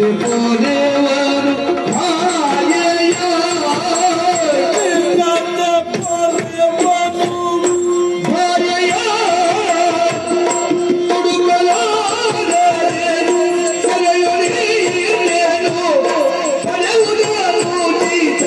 ಪೋರೆವರು ಮಾಯೆಯ ಮಾಯೆಯ ಹುಡುಗಲಾರೆನು ಸೆರೆಯೊಳಗೇನು ಪಡೆಯುವುದನ್ನು ನೀತ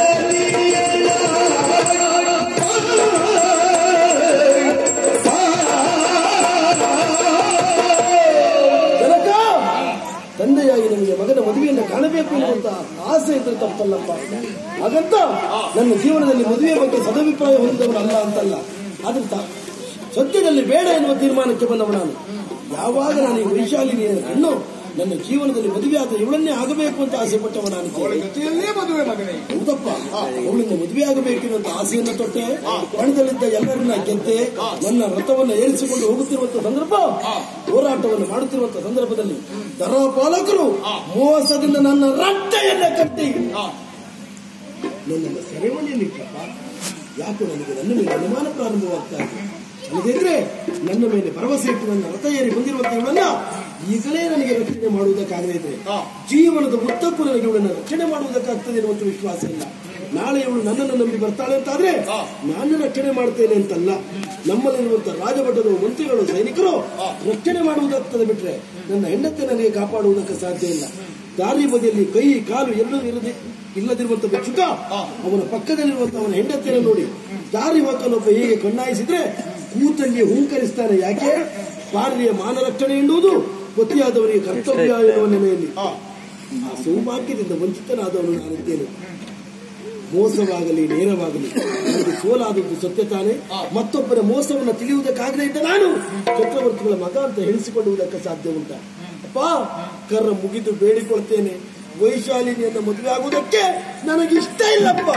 ಜನಕ ತಂದೆಯಾಗಿ ನನಗೆ ಮಗನ ಮದುವೆಯನ್ನು ಕಾಣಬೇಕು ಎನ್ನುವಂತ ಆಸೆ ಇದ್ರೆ ತಪ್ಪಲ್ಲಪ್ಪ ಹಾಗಂತ ನನ್ನ ಜೀವನದಲ್ಲಿ ಮದುವೆ ಬಗ್ಗೆ ಸದಭಿಪ್ರಾಯ ಹೊಂದಿದವನಲ್ಲ ಅಂತಲ್ಲ ಆದ್ರೆ ತ- ಸದ್ಯದಲ್ಲಿ ಬೇಡ ಎನ್ನುವ ತೀರ್ಮಾನಕ್ಕೆ ಬಂದವ ನಾನು ಯಾವಾಗ ನಾನು ಈ ವೈಶಾಲಿನಿಯ ಹೆಣ್ಣು ನನ್ನ ಜೀವನದಲ್ಲಿ ಮದುವೆ ಆದ ಇವಳನ್ನೇ ಆಗಬೇಕು ಅಂತ ಆಸೆ ಪಟ್ಟವ ನಾನು ಜೊತೆಯಲ್ಲೇ ಮದುವೆ ಮಗನೇ ಹೌದಪ್ಪ ಅವಳಿಂದ ಮದುವೆ ಆಗಬೇಕೆನ್ನುವಂತ ಆಸೆಯನ್ನು ತೊಟ್ಟೆ ಬಣದಲ್ಲಿದ್ದ ಎಲ್ಲರನ್ನ ಗೆದ್ದೆ ನನ್ನ ರಥವನ್ನು ಏರಿಸಿಕೊಂಡು ಹೋಗುತ್ತಿರುವಂತ ಸಂದರ್ಭ ಹೋರಾಟವನ್ನು ಮಾಡುತ್ತಿರುವಂತ ಸಂದರ್ಭದಲ್ಲಿ ದರಪಾಲಕರು ಮೋಸದಿಂದ ನನ್ನ ರಟ್ಟೆಯನ್ನ ಕಟ್ಟಿ ನನ್ನನ್ನು ಸೆರೆಮನೆಯಲ್ಲಿಟ್ಟಪ್ಪ ಯಾಕೋ ನನಗೆ ನನ್ನ ಮೇಲೆ ಅನುಮಾನ ಪ್ರಾರಂಭವಾಗ್ತಾ ಇದೆ ಅಲ್ಲದಿದ್ರೆ ನನ್ನ ಮೇಲೆ ಭರವಸೆ ಇಟ್ಟು ನನ್ನ ರಥ ಏರಿ ಬಂದಿರುವಂತ ಇವಳನ್ನ ಈಗಲೇ ನನಗೆ ರಕ್ಷಣೆ ಮಾಡುವುದಕ್ಕಾಗದೇ ಇದ್ರೆ ಜೀವನದ ಉದ್ದಕ್ಕೂ ನನಗೆ ಇವಳನ್ನ ರಕ್ಷಣೆ ಮಾಡುವುದಕ್ಕಾಗ್ತದೆ ಎನ್ನುವಂತ ವಿಶ್ವಾಸ ಇಲ್ಲ ನಾಳೆ ಇವಳು ನನ್ನನ್ನು ನಂಬಿ ಬರ್ತಾಳೆ ಅಂತಾದ್ರೆ ನಾನು ರಕ್ಷಣೆ ಮಾಡ್ತೇನೆ ಅಂತಲ್ಲ ನಮ್ಮಲ್ಲಿರುವಂತ ರಾಜಭಟರು ಮಂತ್ರಿಗಳು ಸೈನಿಕರು ರಕ್ಷಣೆ ಮಾಡುವುದಾಗ್ತದೆ ಬಿಟ್ರೆ ನನ್ನ ಹೆಂಡತಿ ನನಗೆ ಕಾಪಾಡುವುದಕ್ಕೆ ಸಾಧ್ಯ ಇಲ್ಲ ದಾರಿ ಬದಿಯಲ್ಲಿ ಕೈ ಕಾಲು ಎಲ್ಲೂ ಇರದೆ ಇಲ್ಲದಿರುವಂತ ಭಿಕ್ಷುಕ ಅವನ ಪಕ್ಕದಲ್ಲಿರುವಂತ ಅವನ ಹೆಂಡತಿಯನ್ನು ನೋಡಿ ದಾರಿ ಹೋಗನೊಬ್ಬ ಹೀಗೆ ಕಣ್ಣಾಯಿಸಿದ್ರೆ ಕೂತಲ್ಲಿ ಹುಂಕರಿಸ್ತಾನೆ ಯಾಕೆ ಪಾರ್ಲಿಯ ಮಾನ ರಕ್ಷಣೆ ಎನ್ನುವುದು ಪತಿಯಾದವರಿಗೆ ಕರ್ತವ್ಯ ಎನ್ನುವ ನೆಲೆಯಲ್ಲಿ ಆ ಸೌಭಾಗ್ಯದಿಂದ ವಂಚಿತನಾದವನು ನಾನಿದ್ದೇನೆ ಮೋಸವಾಗಲಿ ನೇರವಾಗಲಿ ನನಗೆ ಸೋಲಾದದ್ದು ಸತ್ಯ ತಾನೆ ಮತ್ತೊಬ್ಬರ ಮೋಸವನ್ನು ತಿಳಿಯುವುದಕ್ಕಾಗದೇ ಇದ್ದ ನಾನು ಚಕ್ರವರ್ತಿಗಳ ಮಗ ಅಂತ ಹೇಳಿಸಿಕೊಳ್ಳುವುದಕ್ಕೆ ಸಾಧ್ಯ ಉಂಟ ಅಪ್ಪ ಕರ್ರ ಮುಗಿದು ಬೇಡಿಕೊಳ್ತೇನೆ ವೈಶಾಲಿನಿಯನ್ನ ಮದುವೆ ಆಗುವುದಕ್ಕೆ ನನಗಿಷ್ಟ ಇಲ್ಲಪ್ಪ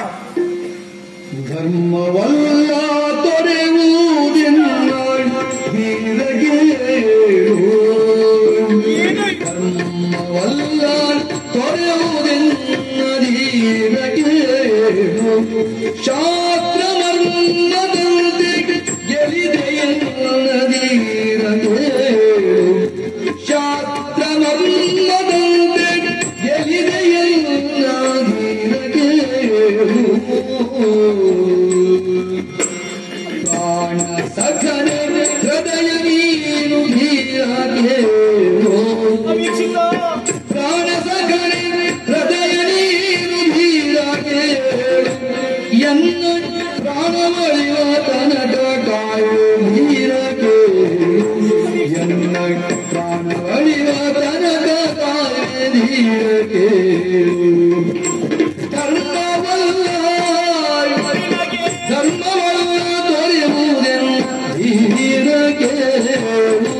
ಧರ್ಮವಲ್ಲ ತೊರೆಯುವುದೆನ್ನ ವೀರಗೇಳು ಧರ್ಮವಲ್ಲ ತೊರೆಯುವುದೆನ್ನ ಧೀರಗೇಳು ಶಾಸ್ತ್ರ ಮರ್ಮದಂತೆ ಗೆಲಿದೆಯನ್ನ ಧೀರಗೇಳು ಶಾಸ್ತ್ರ ಮರ್ಮದಂತೆ ಗೆಲಿದೆಯನ್ನ ಧೀರಗೇಳು ಪ್ರಾಣ ಸಖನೆ ಹೃದಯ ನೀನು ಧೀರಗೇಳು ಪ್ರಾಣ ಸಖನೆ ಹೃದಯ ನೀನು ಧೀರಗೇಳು ಎನ್ನ ಪ್ರಾಣ ಒಳಿವ ತನಕ ಕಾಯು ಧೀರಗೇಳು ಎನ್ನ ಪ್ರಾಣ ಒಳಿವ ತನಕ ಕಾಯು ಧೀರಗೇಳು ಧರ್ಮವಲ್ಲ ಧರ್ಮವಲ್ಲ ತೊರೆಯುವುದೆನ್ನ ಧೀರಗೇಳು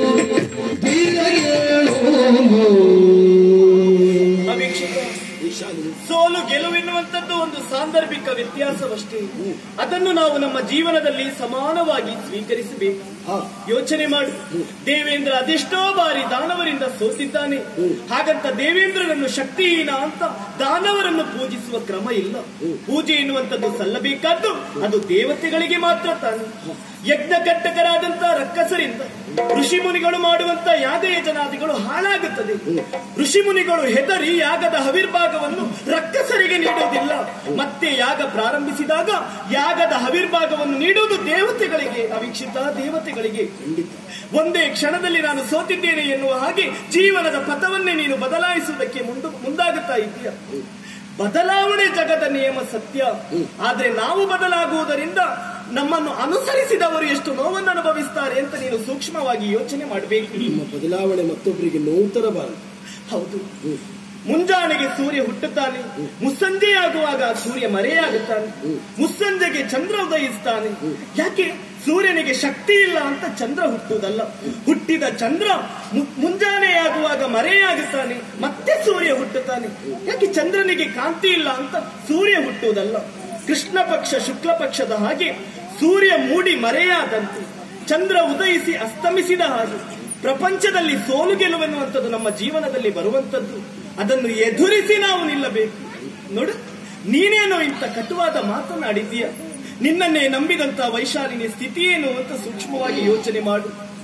ಧೀರಗೇಳು ಅಭಿಕ್ಷಕ ಸೋಲು ಗೆಲುವೆನ್ನುವಂಥದ್ದು ಒಂದು ಸಾಂದರ್ಭಿಕ ವ್ಯತ್ಯಾಸವಷ್ಟೇ ಅದನ್ನು ನಾವು ನಮ್ಮ ಜೀವನದಲ್ಲಿ ಸಮಾನವಾಗಿ ಸ್ವೀಕರಿಸಬೇಕು ಹಾ. ಯೋಚನೆ ಮಾಡು ದೇವೇಂದ್ರ ಅದೆಷ್ಟೋ ಬಾರಿ ದಾನವರಿಂದ ಸೋತಿದ್ದಾನೆ ಹಾಗಂತ ದೇವೇಂದ್ರನನ್ನು ಶಕ್ತಿಹೀನ ಅಂತ ದಾನವರನ್ನು ಪೂಜಿಸುವ ಕ್ರಮ ಇಲ್ಲ ಪೂಜೆ ಎನ್ನುವಂಥದ್ದು ಸಲ್ಲಬೇಕಾದ್ದು ಅದು ದೇವತೆಗಳಿಗೆ ಮಾತ್ರ ತಾನೆ ಯಜ್ಞ ಕಟ್ಟಕರಾದಂತ ರಕ್ಕಸರಿಂದ ಋಷಿ ಮುನಿಗಳು ಮಾಡುವಂತ ಯಾಗ ಯಜನಾದಿಗಳು ಹಾಳಾಗುತ್ತದೆ ಋಷಿ ಮುನಿಗಳು ಹೆದರಿ ಯಾಗದ ಹವಿರ್ಭಾಗವನ್ನು ರಕ್ಕಸರಿಗೆ ನೀಡುವುದಿಲ್ಲ ಮತ್ತೆ ಯಾಗ ಪ್ರಾರಂಭಿಸಿದಾಗ ಯಾಗದ ಹವಿರ್ಭಾಗವನ್ನು ನೀಡುವುದು ದೇವತೆಗಳಿಗೆ ಅವೀಕ್ಷಿತ ದೇವತೆಗಳಿಗೆ ಒಂದೇ ಕ್ಷಣದಲ್ಲಿ ನಾನು ಸೋತಿದ್ದೇನೆ ಎನ್ನುವ ಹಾಗೆ ಜೀವನದ ಪಥವನ್ನೇ ನೀನು ಬದಲಾಯಿಸುವುದಕ್ಕೆ ಮುಂದು ಮುಂದಾಗುತ್ತಾ ಇದೆಯಾ ಬದಲಾವಣೆ ಜಗದ ನಿಯಮ ಸತ್ಯ ಆದ್ರೆ ನಾವು ಬದಲಾಗುವುದರಿಂದ ನಮ್ಮನ್ನು ಅನುಸರಿಸಿದವರು ಎಷ್ಟು ನೋವನ್ನು ಅನುಭವಿಸ್ತಾರೆ ಅಂತ ನೀನು ಸೂಕ್ಷ್ಮವಾಗಿ ಯೋಚನೆ ಮಾಡಬೇಕು ನಿಮ್ಮ ಬದಲಾವಣೆ ಮತ್ತೊಬ್ಬರಿಗೆ ನೋವು ತರಬಾರದು ಹೌದು ಮುಂಜಾನೆಗೆ ಸೂರ್ಯ ಹುಟ್ಟುತ್ತಾನೆ ಮುಸ್ಸಂಜೆಯಾಗುವಾಗ ಸೂರ್ಯ ಮರೆಯಾಗುತ್ತಾನೆ ಮುಸ್ಸಂಜೆಗೆ ಚಂದ್ರ ಉದಯಿಸ್ತಾನೆ ಯಾಕೆ ಸೂರ್ಯನಿಗೆ ಶಕ್ತಿ ಇಲ್ಲ ಅಂತ ಚಂದ್ರ ಹುಟ್ಟುವುದಲ್ಲ ಹುಟ್ಟಿದ ಚಂದ್ರ ಮು- ಮುಂಜಾನೆಯಾಗುವಾಗ ಮರೆಯಾಗುತ್ತಾನೆ ಮತ್ತೆ ಸೂರ್ಯ ಹುಟ್ಟುತ್ತಾನೆ ಯಾಕೆ ಚಂದ್ರನಿಗೆ ಕಾಂತಿ ಇಲ್ಲ ಅಂತ ಸೂರ್ಯ ಹುಟ್ಟುವುದಲ್ಲ ಕೃಷ್ಣ ಪಕ್ಷ ಶುಕ್ಲ ಪಕ್ಷದ ಹಾಗೆ ಸೂರ್ಯ ಮೂಡಿ ಮರೆಯಾದಂತೆ ಚಂದ್ರ ಉದಯಿಸಿ ಅಸ್ತಮಿಸಿದ ಹಾಗೆ ಪ್ರಪಂಚದಲ್ಲಿ ಸೋಲು ಗೆಲುವೆನ್ನುವಂಥದ್ದು ನಮ್ಮ ಜೀವನದಲ್ಲಿ ಬರುವಂತದ್ದು ಅದನ್ನು ಎದುರಿಸಿ ನಾವು ನಿಲ್ಲಬೇಕು ನೋಡು ನೀನೇನೋ ಇಂಥ ಕಟುವಾದ ಮಾತನಾಡಿದ್ದೀಯ ನಿನ್ನನ್ನೇ ನಂಬಿದಂತ ವೈಶಾಲಿನಿ ಸ್ಥಿತಿ ಏನು ಅಂತ ಸೂಕ್ಷ್ಮವಾಗಿ ಯೋಚನೆ ಮಾಡು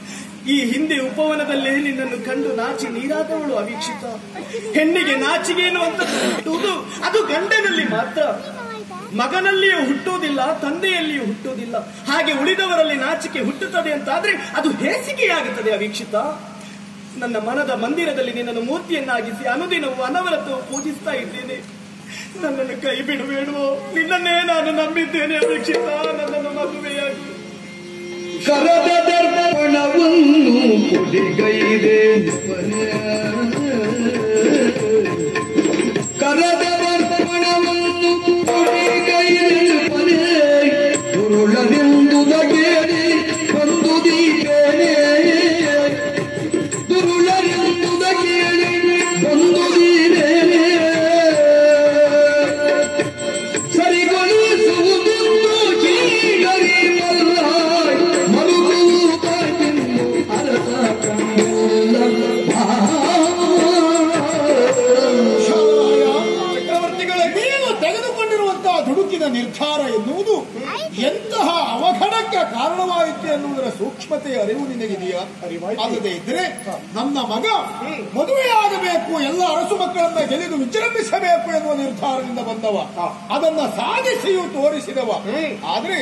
ಈ ಹಿಂದೆ ಉಪವನದಲ್ಲೇ ನಿನ್ನನ್ನು ಕಂಡು ನಾಚಿ ನೀರಾದವಳು ಅವೀಕ್ಷಿತ ಹೆಣ್ಣಿಗೆ ನಾಚಿಗೆ ಎನ್ನುವಂಥದ್ದು ಹುಟ್ಟುವುದು ಅದು ಗಂಡನಲ್ಲಿ ಮಾತ್ರ ಮಗನಲ್ಲಿಯೂ ಹುಟ್ಟುವುದಿಲ್ಲ ತಂದೆಯಲ್ಲಿಯೂ ಹುಟ್ಟುವುದಿಲ್ಲ ಹಾಗೆ ಉಳಿದವರಲ್ಲಿ ನಾಚಿಕೆ ಹುಟ್ಟುತ್ತದೆ ಅಂತಾದ್ರೆ ಅದು ಹೇಸಿಗೆಯಾಗುತ್ತದೆ ಅವೀಕ್ಷಿತ ನನ್ನ ಮನದ ಮಂದಿರದಲ್ಲಿ ನಿನ್ನನ್ನು ಮೂರ್ತಿಯನ್ನಾಗಿಸಿ ಅನುದಿನವೂ ಅನವರತವು ಪೂಜಿಸ್ತಾ ಇದ್ದೇನೆ ನನ್ನನ್ನು ಕೈ ಬಿಡಬೇಡುವೋ ನಿನ್ನನ್ನೇ ನಾನು ನಂಬಿದ್ದೇನೆ ಅವೀಕ್ಷಿತ ನನ್ನನ್ನು ಮದುವೆಯಾಗಿ ಕರದ ದರ್ಪಣವನ್ನು ಕೊಡಿಗೈದೆ ಕರದ ದರ್ಪಣವನ್ನು ಕೊಡಿಗೈದೆ ಪನೇ ದುರುಳನೆಂದುದ ಕೇಳಿ ಬಂದು ದೀಪೇನೆ ದುರುಳನೆಂದುದ ಕೇಳಿ ಬಂದು ದೀಪೇನೆ ಸರಿಗೊಳಿಸುವುದೆಂದು ಕೀಳರಿ ಮಲ್ಲಾಯ್ ಮರುಗುವುದೆಂದು ಅರಸ ಕಂಡುಲ್ಲ. ಚಕ್ರವರ್ತಿಗಳೇ ನೀವು ತೆಗೆದುಕೊಂಡಿರುವಂತಹ ದುಡುಕಿನ ನಿರ್ಧಾರ ಎನ್ನುವುದು ಎಂತಹ ಅವಘಡಕ್ಕೆ ಕಾರಣವಾಯಿತು ಎನ್ನುವುದರ ಸೂಕ್ಷ್ಮತೆಯ ಅರಿವು ನಿನಗಿದೆಯಾ ಅಲ್ಲದೆ ಇದ್ರೆ ನನ್ನ ಮಗ ಮದುವೆಯಾಗಬೇಕು ಎಲ್ಲ ಅರಸು ಮಕ್ಕಳನ್ನ ಗೆಲಿದು ವಿಜೃಂಭಿಸಬೇಕು ಎನ್ನುವ ನಿರ್ಧಾರದಿಂದ ಬಂದವ ಅದನ್ನ ಸಾಧಿಸಿಯೂ ತೋರಿಸಿದವ ಆದ್ರೆ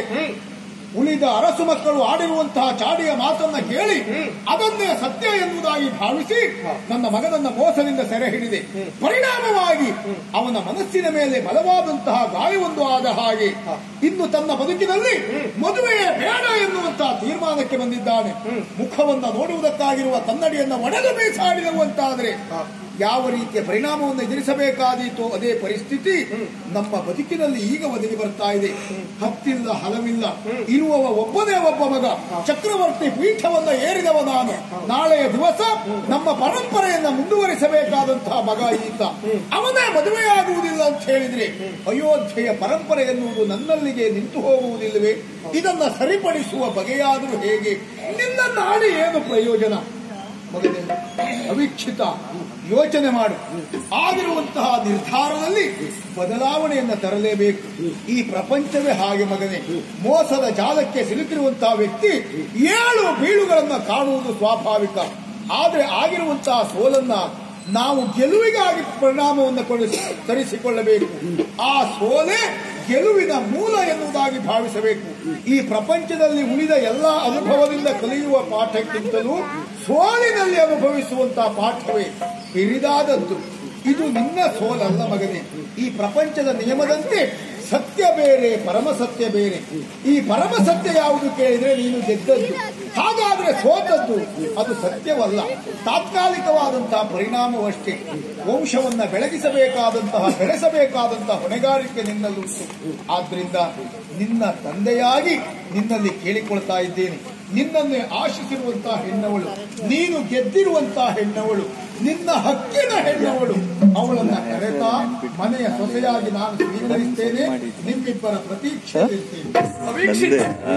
ಉಳಿದ ಅರಸು ಮಕ್ಕಳು ಆಡಿರುವಂತಹ ಚಾಡಿಯ ಮಾತನ್ನ ಕೇಳಿ ಅದನ್ನೇ ಸತ್ಯ ಎನ್ನುವುದಾಗಿ ಭಾವಿಸಿ ನನ್ನ ಮಗನನ್ನ ಮೋಸದಿಂದ ಸೆರೆ ಹಿಡಿದೆ ಪರಿಣಾಮವಾಗಿ ಅವನ ಮನಸ್ಸಿನ ಮೇಲೆ ಬಲವಾದಂತಹ ಗಾಯವೊಂದು ಆದ ಹಾಗೆ ಇನ್ನು ತನ್ನ ಬದುಕಿನಲ್ಲಿ ಮದುವೆಯೇ ಬೇಡ ಎನ್ನುವಂತಹ ತೀರ್ಮಾನಕ್ಕೆ ಬಂದಿದ್ದಾನೆ ಮುಖವನ್ನ ನೋಡುವುದಕ್ಕಾಗಿರುವ ಕನ್ನಡಿಯನ್ನ ಒಡೆದು ಬೀಸಾಡಿರುವಂತಾದ್ರೆ ಯಾವ ರೀತಿಯ ಪರಿಣಾಮವನ್ನು ಎದುರಿಸಬೇಕಾದೀತು ಅದೇ ಪರಿಸ್ಥಿತಿ ನಮ್ಮ ಬದುಕಿನಲ್ಲಿ ಈಗ ಒದಗಿ ಬರ್ತಾ ಇದೆ ಹತ್ತಿಲ್ಲ ಹಲವಿಲ್ಲ ಇರುವವ ಒಬ್ಬನೇ ಒಬ್ಬ ಮಗ ಚಕ್ರವರ್ತಿ ಪೀಠವನ್ನ ಏರಿದವ ನಾನು ನಾಳೆಯ ದಿವಸ ನಮ್ಮ ಪರಂಪರೆಯನ್ನ ಮುಂದುವರಿಸಬೇಕಾದಂತಹ ಮಗ ಈತ ಅವನೇ ಮದುವೆಯಾಗುವುದಿಲ್ಲ ಅಂತ ಹೇಳಿದ್ರೆ ಅಯೋಧ್ಯೆಯ ಪರಂಪರೆ ಎನ್ನುವುದು ನನ್ನಲ್ಲಿಗೆ ನಿಂತು ಹೋಗುವುದಿಲ್ಲವೇ ಇದನ್ನ ಸರಿಪಡಿಸುವ ಬಗೆಯಾದರೂ ಹೇಗೆ ನಿನ್ನ ನಾಡಿ ಏನು ಪ್ರಯೋಜನ ಮಗನೇ ಅವಿಕ್ಷಿತ ಯೋಚನೆ ಮಾಡು ಆಗಿರುವಂತಹ ನಿರ್ಧಾರದಲ್ಲಿ ಬದಲಾವಣೆಯನ್ನ ತರಲೇಬೇಕು ಈ ಪ್ರಪಂಚವೇ ಹಾಗೆ ಮಗನೇ ಮೋಸದ ಜಾಲಕ್ಕೆ ಸಿಲುಕಿರುವಂತಹ ವ್ಯಕ್ತಿ ಏಳು ಬೀಳುಗಳನ್ನ ಕಾಣುವುದು ಸ್ವಾಭಾವಿಕ ಆದ್ರೆ ಆಗಿರುವಂತಹ ಸೋಲನ್ನ ನಾವು ಗೆಲುವಿಗಾಗಿ ಪರಿಣಾಮವನ್ನು ಕೊಂಡು ತರಿಸಿಕೊಳ್ಳಬೇಕು ಆ ಸೋಲೆ ಗೆಲುವಿನ ಮೂಲ ಎನ್ನುವುದಾಗಿ ಭಾವಿಸಬೇಕು ಈ ಪ್ರಪಂಚದಲ್ಲಿ ಉಳಿದ ಎಲ್ಲ ಅನುಭವದಿಂದ ಕಲಿಯುವ ಪಾಠಕ್ಕಿಂತಲೂ ಸೋಲಿನಲ್ಲಿ ಅನುಭವಿಸುವಂತಹ ಪಾಠವೇ ಹಿರಿದಾದದ್ದು ಇದು ನಿನ್ನ ಸೋಲಲ್ಲ ಮಗನೇ ಈ ಪ್ರಪಂಚದ ನಿಯಮದಂತೆ ಸತ್ಯ ಬೇರೆ ಪರಮ ಸತ್ಯ ಬೇರೆ ಈ ಪರಮ ಸತ್ಯ ಯಾವುದು ಕೇಳಿದ್ರೆ ನೀನು ಗೆದ್ದದ್ದು ಹಾಗಾದ್ರೆ ಸೋತದ್ದು ಅದು ಸತ್ಯವಲ್ಲ ತಾತ್ಕಾಲಿಕವಾದಂತಹ ಪರಿಣಾಮವಷ್ಟೇ ವಂಶವನ್ನ ಬೆಳಗಿಸಬೇಕಾದಂತಹ ಬೆಳೆಸಬೇಕಾದಂತಹ ಹೊಣೆಗಾರಿಕೆ ನಿನ್ನಲ್ಲುಂಟು ಆದ್ರಿಂದ ನಿನ್ನ ತಂದೆಯಾಗಿ ನಿನ್ನಲ್ಲಿ ಕೇಳಿಕೊಳ್ತಾ ಇದ್ದೇನೆ ನಿನ್ನನ್ನೇ ಆಶಿಸಿರುವಂತಹ ಹೆಣ್ಣವಳು ನೀನು ಗೆದ್ದಿರುವಂತಹ ಹೆಣ್ಣವಳು ನಿನ್ನ ಹಕ್ಕಿನ ಹೆಣ್ಣವಳು ಅವಳನ್ನ ಕರೆತಾ ಮನೆಯ ಸೊಸೆಯಾಗಿ ನಾನು ಸ್ವೀಕರಿಸ್ತೇನೆ ನಿಮ್ಮಿಬ್ಬರ ಪ್ರತೀಕ್ಷೆ ಅವೀಕ್ಷಿತ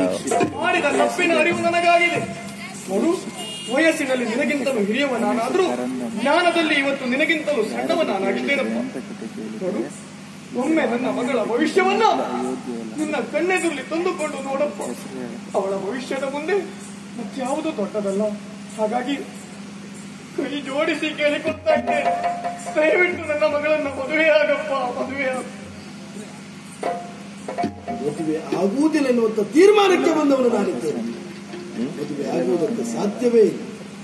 ಮಾಡಿದ ತಪ್ಪಿನ ಅರಿವು ನನಗಾಗಿದೆ ನೋಡು ವಯಸ್ಸಿನಲ್ಲಿ ನಿನಗಿಂತಲೂ ಹಿರಿಯವ ನಾನಾದ್ರೂ ಜ್ಞಾನದಲ್ಲಿ ಇವತ್ತು ನಿನಗಿಂತಲೂ ಸಣ್ಣವ ನಾನಾಗಿದ್ದೇನಪ್ಪ ನೋಡು ಒಮ್ಮೆ ನನ್ನ ಮಗಳ ಭವಿಷ್ಯವನ್ನ ನಿನ್ನ ಕಣ್ಣೆದುರಲ್ಲಿ ತಂದುಕೊಂಡು ನೋಡಪ್ಪ ಅವಳ ಭವಿಷ್ಯದ ಮುಂದೆ ಮತ್ಯಾವುದು ದೊಡ್ಡದಲ್ಲ ಹಾಗಾಗಿ ಕೈ ಜೋಡಿಸಿ ಕೇಳಿಕೊಳ್ತಾ ಇದ್ದೇನೆ ದಯವಿಟ್ಟು ನನ್ನ ಮಗಳನ್ನ ಮದುವೆಯಾಗಪ್ಪ ಮದುವೆಯಾಗ ಮದುವೆ ಆಗುವುದಿಲ್ಲ ಎನ್ನುವಂತ ತೀರ್ಮಾನಕ್ಕೆ ಬಂದವನು ನಾನಿದ್ದೇನೆ ಮದುವೆ ಆಗುವುದಕ್ಕೆ ಸಾಧ್ಯವೇ ಇಲ್ಲ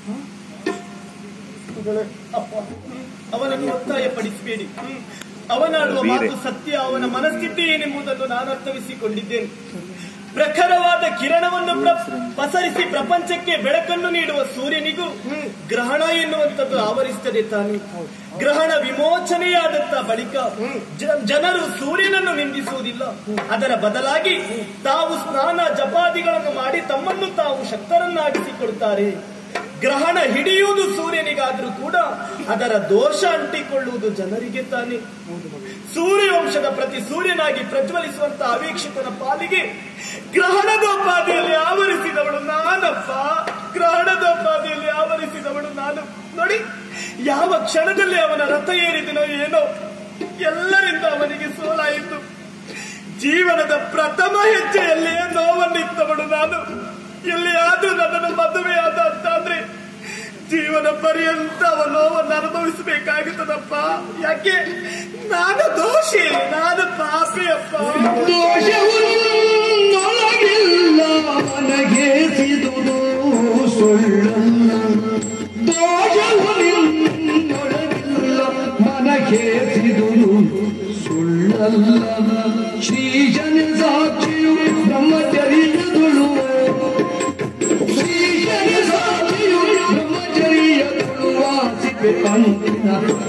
ಮಗಳೇ, ಅಪ್ಪ ಅವನನ್ನು ಒತ್ತಾಯ ಪಡಿಸಬೇಡಿ ಅವನಾಡುವ ಮಾತು ಸತ್ಯ ಅವನ ಮನಸ್ಥಿತಿ ಏನೆಂಬುದನ್ನು ನಾನು ಅರ್ಥವಿಸಿಕೊಂಡಿದ್ದೇನೆ ಪ್ರಖರವಾದ ಕಿರಣವನ್ನು ಪ್ರ- ಪಸರಿಸಿ ಪ್ರಪಂಚಕ್ಕೆ ಬೆಳಕನ್ನು ನೀಡುವ ಸೂರ್ಯನಿಗೂ ಗ್ರಹಣ ಎನ್ನುವಂಥದ್ದು ಆವರಿಸ್ತದೆ ತಾನು ಗ್ರಹಣ ವಿಮೋಚನೆಯಾದಂತ ಬಳಿಕ ಜ- ಜನರು ಸೂರ್ಯನನ್ನು ನಿಂದಿಸುವುದಿಲ್ಲ ಅದರ ಬದಲಾಗಿ ತಾವು ಸ್ನಾನ ಜಪಾದಿಗಳನ್ನು ಮಾಡಿ ತಮ್ಮನ್ನು ತಾವು ಶಕ್ತರನ್ನಾಗಿಸಿಕೊಳ್ತಾರೆ ಗ್ರಹಣ ಹಿಡಿಯುವುದು ಸೂರ್ಯನಿಗಾದರೂ ಕೂಡ ಅದರ ದೋಷ ಅಂಟಿಕೊಳ್ಳುವುದು ಜನರಿಗೆ ತಾನೆ ಸೂರ್ಯವಂಶದ ಪ್ರತಿ ಸೂರ್ಯನಾಗಿ ಪ್ರಜ್ವಲಿಸುವಂತ ಅವೀಕ್ಷಿತನ ಪಾಲಿಗೆ ಗ್ರಹಣದೋಪಾದಿಯಲ್ಲಿ ಆವರಿಸಿದವಳು ನಾನಪ್ಪ ಗ್ರಹಣದೋಪಾದಿಯಲ್ಲಿ ಆವರಿಸಿದವಳು ನಾನು ನೋಡಿ ಯಾವ ಕ್ಷಣದಲ್ಲಿ ಅವನ ರಥ ಏರಿದನೋ ಏನೋ ಎಲ್ಲರಿಂದ ಅವನಿಗೆ ಸೋಲಾಯಿತು ಜೀವನದ ಪ್ರಥಮ ಹೆಜ್ಜೆಯಲ್ಲಿಯೇ ನೋವನ್ನಿತ್ತವಳು ನಾನು ಎಲ್ಲಿಯಾದ್ರೂ ನನ್ನನ್ನು ಮದುವೆಯಾದ ಅಂತಾದ್ರೆ ಜೀವನ ಪರ್ಯಂತ ಅವ ನೋವನ್ನು ಅನುಭವಿಸಬೇಕಾಗುತ್ತದಪ್ಪ ಯಾಕೆ ನಾನು ದೋಷಿ ನಾನು ಪಾಪಿಯಪ್ಪ ದೋಷವನ್ನೊಳಗಿಲ್ಲ ಮನಗೇಸಿದುದು ಸುಳ್ಳಲ್ಲ ದೋಷವನ್ನೊಳಗಿಲ್ಲ ಮನಗೇಸಿದುದು ಸುಳ್ಳಲ್ಲ ಶ್ರೀಜನ ಸಾಕ್ಷಿಯು ಬ್ರಹ್ಮಚರ್ಯದುಳು ಶ್ರೀಜನ ಸಾಕ್ಷಿಯು ಬ್ರಹ್ಮಚರ್ಯದುಳು ವಾಸಿಪೆ ಅಂತಿನ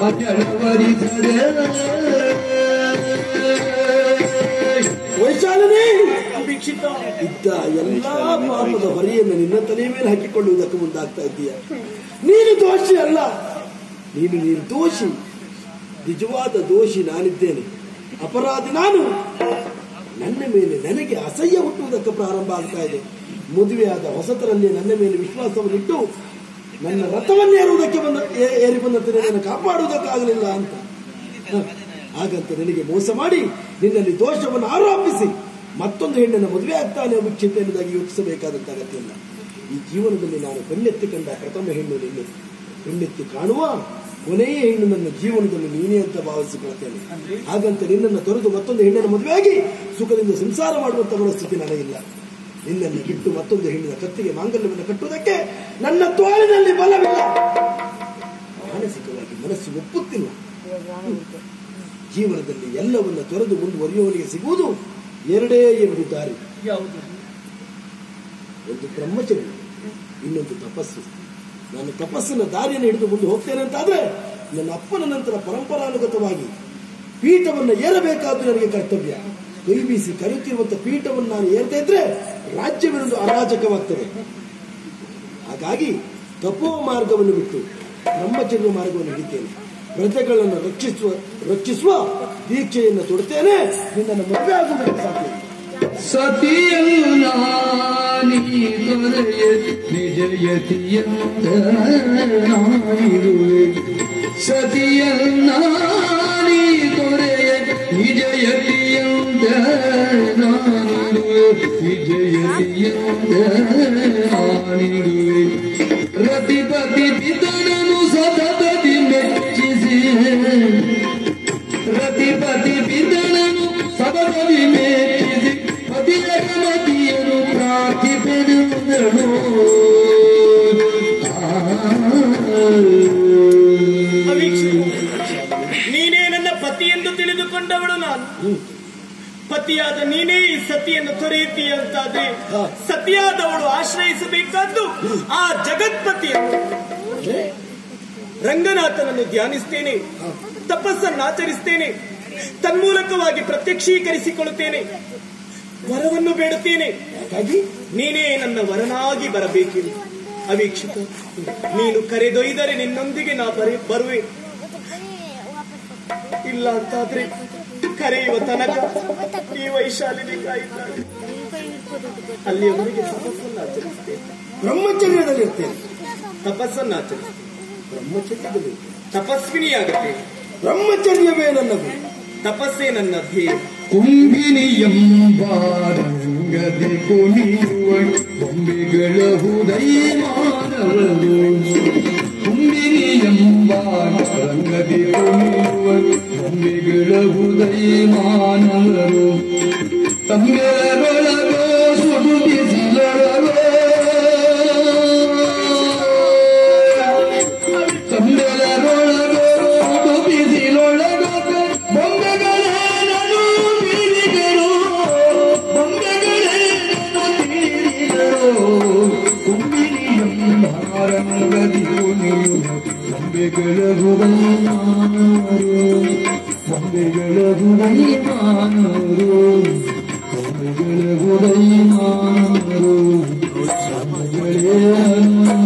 ಅಜಳವರಿಸದೆ ವೈಶಾಲನೇ ಅಪೇಕ್ಷಿತ ಇದ್ದ ಎಲ್ಲಾ ಪಾಪದ ಹೊರೆಯನ್ನು ನಿನ್ನ ತಲೆಯ ಮೇಲೆ ಹಾಕಿಕೊಳ್ಳುವುದಕ್ಕೆ ಮುಂದಾಗ್ತಾ ಇದ್ದೀಯ ನೀನು ದೋಷಿ ಅಲ್ಲ ನೀನು ನಿರ್ದೋಷಿ ನಿಜವಾದ ದೋಷಿ ನಾನಿದ್ದೇನೆ ಅಪರಾಧಿ ನಾನು ನನ್ನ ಮೇಲೆ ನನಗೆ ಅಸಹ್ಯ ಹುಟ್ಟುವುದಕ್ಕೆ ಪ್ರಾರಂಭ ಆಗ್ತಾ ಇದೆ ಮದುವೆಯಾದ ಹೊಸತರಲ್ಲಿ ನನ್ನ ಮೇಲೆ ವಿಶ್ವಾಸವನ್ನಿಟ್ಟು ನನ್ನ ರಥವನ್ನು ಏರುವುದಕ್ಕೆ ಬಂದ ಏ- ಏರಿ ಬಂದಂತೆ ನನ್ನನ್ನು ಕಾಪಾಡುವುದಕ್ಕಾಗಲಿಲ್ಲ ಅಂತ ಹ, ಹಾಗಂತ ನಿನಗೆ ಮೋಸ ಮಾಡಿ ನಿನ್ನಲ್ಲಿ ದೋಷವನ್ನು ಆರೋಪಿಸಿ ಮತ್ತೊಂದು ಹೆಣ್ಣನ್ನು ಮದುವೆ ಆಗ್ತಾನೆ ಎಂಬ ಚಿಂತೆ ಎನ್ನುವುದಾಗಿ ಯೋಚಿಸಬೇಕಾದಂತ ಅಗತ್ಯ ಇಲ್ಲ ಈ ಜೀವನದಲ್ಲಿ ನಾನು ಕಣ್ಣೆತ್ತಿ ಕಂಡ ಪ್ರಥಮ ಹೆಣ್ಣು ನಿನ್ನೆ ಕಣ್ಣೆತ್ತಿ ಕಾಣುವ ಕೊನೆಯ ಹೆಣ್ಣು ನನ್ನ ಜೀವನದಲ್ಲಿ ನೀನೇ ಅಂತ ಭಾವಿಸಿಕೊಳ್ತೇನೆ ಹಾಗಂತ ನಿನ್ನನ್ನು ತೊರೆದು ಮತ್ತೊಂದು ಹೆಣ್ಣನ್ನು ಮದುವೆಯಾಗಿ ಸುಖದಿಂದ ಸಂಸಾರ ಮಾಡುವಂತ ಮನಸ್ಥಿತಿ ನನಗಿಲ್ಲ ನಿನ್ನನ್ನು ಬಿಟ್ಟು ಮತ್ತೊಂದು ಹೆಣ್ಣಿನ ಕತ್ತಿಗೆ ಮಾಂಗಲ್ಯವನ್ನು ಕಟ್ಟುವುದಕ್ಕೆ ನನ್ನ ತೋಳಿನಲ್ಲಿ ಬಲವಿಲ್ಲ ಮಾನಸಿಕವಾಗಿ ಮನಸ್ಸು ಒಪ್ಪುತ್ತಿಲ್ಲ ಜೀವನದಲ್ಲಿ ಎಲ್ಲವನ್ನ ತೊರೆದು ಮುಂದುವರಿಯುವವನಿಗೆ ಸಿಗುವುದು ಎರಡೇ ಎರಡು ದಾರಿ ಯಾವುದು ಒಂದು ಬ್ರಹ್ಮಚರ್ಯ ಇನ್ನೊಂದು ತಪಸ್ಸು ನಾನು ತಪಸ್ಸಿನ ದಾರಿಯನ್ನು ಹಿಡಿದು ಮುಂದೆ ಹೋಗ್ತೇನೆ ಅಂತಾದ್ರೆ ನನ್ನ ಅಪ್ಪನ ನಂತರ ಪರಂಪರಾನುಗತವಾಗಿ ಪೀಠವನ್ನು ಏರಬೇಕಾದ್ದು ನನಗೆ ಕರ್ತವ್ಯ ಕೈ ಬೀಸಿ ಕರೆಯುತ್ತಿರುವಂತ ಪೀಠವನ್ನು ನಾನು ಏರ್ತಾ ಇದ್ರೆ ರಾಜ್ಯವಿರುವುದು ಅರಾಜಕವಾಗ್ತದೆ ಹಾಗಾಗಿ ತಪೋ ಮಾರ್ಗವನ್ನು ಬಿಟ್ಟು ಬ್ರಹ್ಮಚರ್ಯ ಮಾರ್ಗವನ್ನು ಹಿಡಿತೇನೆ ಪ್ರಜೆಗಳನ್ನು ರಕ್ಷಿಸುವ ರಕ್ಷಿಸುವ ದೀಕ್ಷೆಯನ್ನು ತೊಡುತ್ತೇನೆ ನಿನ್ನನ್ನು ಮದುವೆ ಆಗುವುದಕ್ಕೆ ಸಾಧ್ಯ ಇಲ್ಲ. ಸತಿಯನ್ನಾನಿ ತೊರೆಯ ನಿಜಯತಿಯಂತ ನಾನಿರುವೆ ಸತಿಯನ್ನಾನಿ ತೊರೆಯ ನಿಜಯತಿಯಂತ ನಾನಿರುವೆ ನಿಜಯತಿಯಂತ ನಾನಿರುವೆ ರತಿಪತಿ ಪಿತನನು ಸತತದಿ ಮೆಚ್ಚಿಸಿ ರತಿಪತಿ ಬಿದ್ದನನು ಸಬಬಿ ಮೇಚಿಸಿ ಪತಿಯ ಮತಿಯನು ಪ್ರಾರ್ಥಿಪೆನುದನು ನೀನೇ ನನ್ನ ಪತಿ ಎಂದು ತಿಳಿದುಕೊಂಡವಳು ನಾನು ಪತಿಯಾದ ನೀನೇ ಈ ಸತಿಯನ್ನು ತೊರೆಯುತ್ತೀಯ ಅಂತಾದ್ರೆ ಸತಿಯಾದವಳು ಆಶ್ರಯಿಸಬೇಕಾದ್ದು ಆ ಜಗತ್ಪತಿಯನ್ನು ರಂಗನಾಥನನ್ನು ಧ್ಯಾನಿಸ್ತೇನೆ ತಪಸ್ಸನ್ನು ಆಚರಿಸ್ತೇನೆ ತನ್ಮೂಲಕವಾಗಿ ಪ್ರತ್ಯಕ್ಷೀಕರಿಸಿಕೊಳ್ಳುತ್ತೇನೆ ವರವನ್ನು ಬೇಡುತ್ತೇನೆ ಹಾಗಾಗಿ ನೀನೇ ನನ್ನ ವರನಾಗಿ ಬರಬೇಕೆಂದು ಅವೀಕ್ಷಿತ ನೀನು ಕರೆದೊಯ್ದರೆ ನಿನ್ನೊಂದಿಗೆ ನಾ ಬರೆ ಬರುವೆ ಇಲ್ಲ ಅಂತಾದ್ರೆ ಕರೆಯುವ ತನಕ ಈ ವೈಶಾಲಿನಿ ಕಾಯುತ್ತಾಳೆ ಅಲ್ಲಿಯವರೆಗೆ ತಪಸ್ಸನ್ನು ಆಚರಿಸ್ತೇನೆ ಬ್ರಹ್ಮಚರ್ಯದಲ್ಲಿ ಇರ್ತೇನೆ ತಪಸ್ಸನ್ನು ಆಚರಿಸ್ತೇನೆ ಬ್ರಹ್ಮಚರ್ಯದಲ್ಲಿ ಇರ್ತೇನೆ. ತಪಸ್ವಿನಿಯಾಗುತ್ತೇನೆ ಬ್ರಹ್ಮಚರ್ಯವೇ ನನ್ನ ಗುರಿ ತಪಸ್ಸೇ ನನ್ನ ಧ್ಯೇಯ ಕುಂಭಿನಿ ಎಂಬಾರಂಗದಿ ಕುಣಿಯುವ ಬೊಂಬೆಗಳ ಹುದೈ ಮಾನವರು ಕುಂಭಿನಿ ಎಂಬಾರಂಗದಿ ಕುಣಿಯುವ ಬೊಂಬೆಗಳ ಹುದೈ ಮಾನವರು ತಮ್ಮೆರೊಳಗೋ ಸುಡು ಬಿಸಿಲರವೋ ತಂದೆಲರೊಳಗೋ ಬಿಸಿಲೊಳಗೋ ಬೊಂಬೆಗಳೇನನು ತಿಳಿದಿರು ಬೊಂಬೆಗಳೇನನು ತಿಳಿದಿರು ಕುಂಬಿನಿಯಂಬಾರಂಗದಿ ಕುಣಿಯುವ ಬೊಂಬೆಗಳ ಹುಡುಮಾನರು ಬೊಂಬೆಗಳ ಹುಡುಮಾನರು ಬೊಂಬೆಗಳ ಹುಡುಮಾನರು ಬೊಂಬೆಗಳೇನನು